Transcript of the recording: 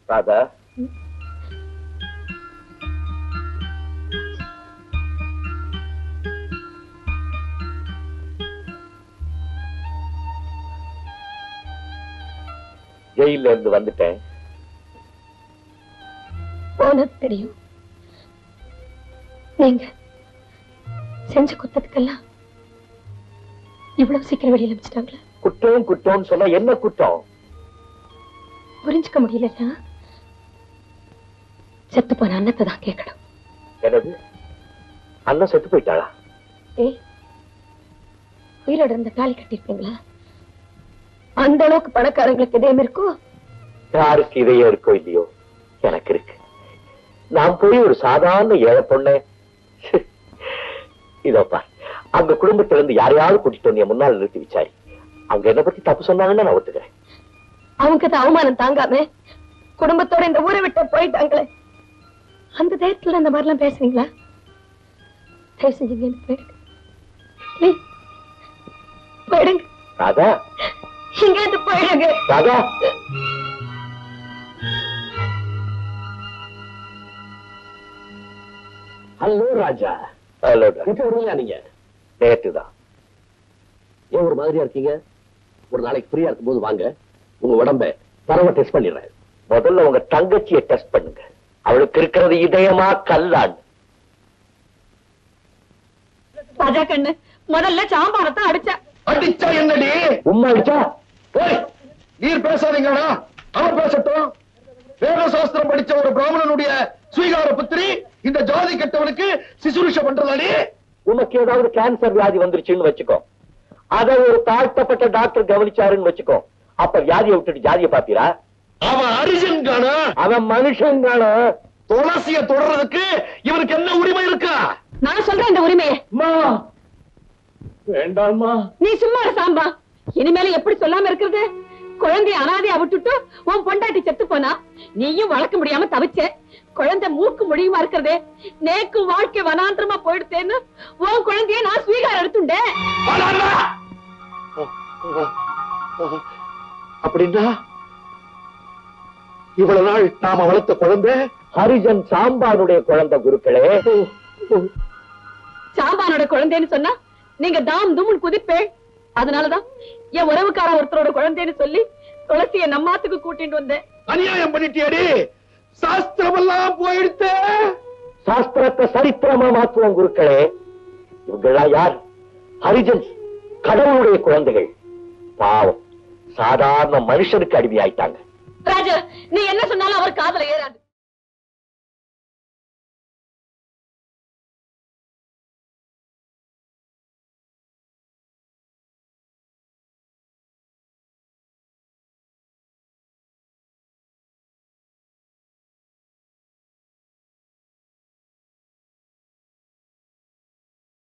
ராதா ஜெயில இருந்து வந்துட்டேன் போனது தெரியும் நீங்க செஞ்ச குத்தத்துக்கெல்லாம் இவ்வளவு சீக்கிரம் வெளியில அனுப்பிச்சிட்டாங்களா குற்றம் குற்றம்னு சொன்னா என்ன குற்றம் புரிஞ்சுக்க முடியலன்னா செத்து போன அன்னத்தை தான் கேட்கணும் எனது அண்ணன் செத்து போயிட்டாளா ஏய் உயிரோட இருந்த தாலி கட்டிருப்பீங்களா அந்த அளவுக்கு பணக்காரங்களுக்கு இதயம் இருக்கோ யாருக்கு இதயம் இருக்கோ இல்லையோ எனக்கு இருக்கு நான் போய் ஒரு சாதாரண ஏழை பொண்ணு இதோப்பா அவங்க குடும்பத்துல இருந்து யாரையாவது கூட்டிட்டு வந்து என் முன்னால் நிறுத்தி விசாரி அவங்க என்ன பத்தி தப்பு சொன்னாங்கன்னு நான் ஒத்துக்கிறேன் அவங்க அது அவமானம் தாங்காம குடும்பத்தோட இந்த ஊரை விட்டு போயிட்டாங்களே அந்த தைரியத்துல அந்த மாதிரிலாம் பேசுறீங்களா தயவு செஞ்சு இங்க இருந்து போயிடுங்க Please. போயிடுங்க ராதா இங்க இருந்து போயிடுங்க ராதா ஹலோ ராஜா ஹலோ இப்ப வருவீங்களா நீங்க நேற்று தான் ஏன் ஒரு மாதிரியா இருக்கீங்க ஒரு நாளைக்கு ஃப்ரீயா இருக்கும் போது வாங்க உங்க உடம்ப தரவ டெஸ்ட் பண்ணிடுறேன் முதல்ல உங்க தங்கச்சியை டெஸ்ட் பண்ணுங்க அவளுக்கு இருக்கிறது இதயமா கல்லான் ராஜா கண்ணு முதல்ல சாம்பாரத்தை அடிச்ச அடிச்சா என்னடி உம்மா அடிச்சா ஓய் நீர் பேசாதீங்கடா அவர் பேசட்டும் வேத சாஸ்திரம் படிச்ச ஒரு பிராமணனுடைய ஸ்வீகார புத்திரி இந்த ஜாதி கெட்டவனுக்கு சிசுருஷ பண்றதாடி உனக்கு ஏதாவது கேன்சர் வியாதி வந்துருச்சுன்னு வச்சுக்கோ அத ஒரு தாழ்த்தப்பட்ட டாக்டர் கவனிச்சாருன்னு வச்சுக்கோ அப்ப வியாதியை விட்டுட்டு ஜாதியை பாத்தீரா அவன் அரிஜன் காணா அவன் மனுஷன் தானே துளசிய தொடர்றதுக்கு இவனுக்கு என்ன உரிமை இருக்கா நான் சொல்றேன் இந்த உரிமையை வேண்டாமா நீ சும்மா இரு சாம்பா இனிமேல எப்படி சொல்லாம இருக்கிறது குழந்தைய அனாதையா விட்டுட்டு உன் பொண்டாட்டி செத்து போனா நீயும் வளர்க்க முடியாம தவிச்ச குழந்தை மூக்கு முடியுமா இருக்கிறதே நேக்கு வாழ்க்கை வனாந்திரமா போயிடுத்தேன்னு உன் குழந்தைய நான் ஸ்வீகாரம் எடுத்துட்டேன் அப்படின்னா இவ்வளவு நாள் நாம வளர்த்த குழந்தை ஹரிஜன் சாம்பானுடைய குழந்தை குருக்களே சாம்பானோட குழந்தைன்னு சொன்னா நீங்க தாம் தும்னு குதிப்பே அதனாலதான் என் உறவுக்கார ஒருத்தரோட குழந்தைன்னு சொல்லி துளசிய நம்மாத்துக்கு கூட்டிட்டு வந்தேன் அநியாயம் பண்ணிட்டியாடி சாஸ்திரம் எல்லாம் போயிடுத்து சாஸ்திரத்தை சரித்திரமா மாற்றுவோம் குருக்களே இவங்கெல்லாம் யார் ஹரிஜன்ஸ் கடவுளுடைய குழந்தைகள் பாவம் சாதாரண மனுஷனுக்கு அடிமையாயிட்டாங்க ராஜா நீ என்ன சொன்னாலும் அவர் காதல ஏறாது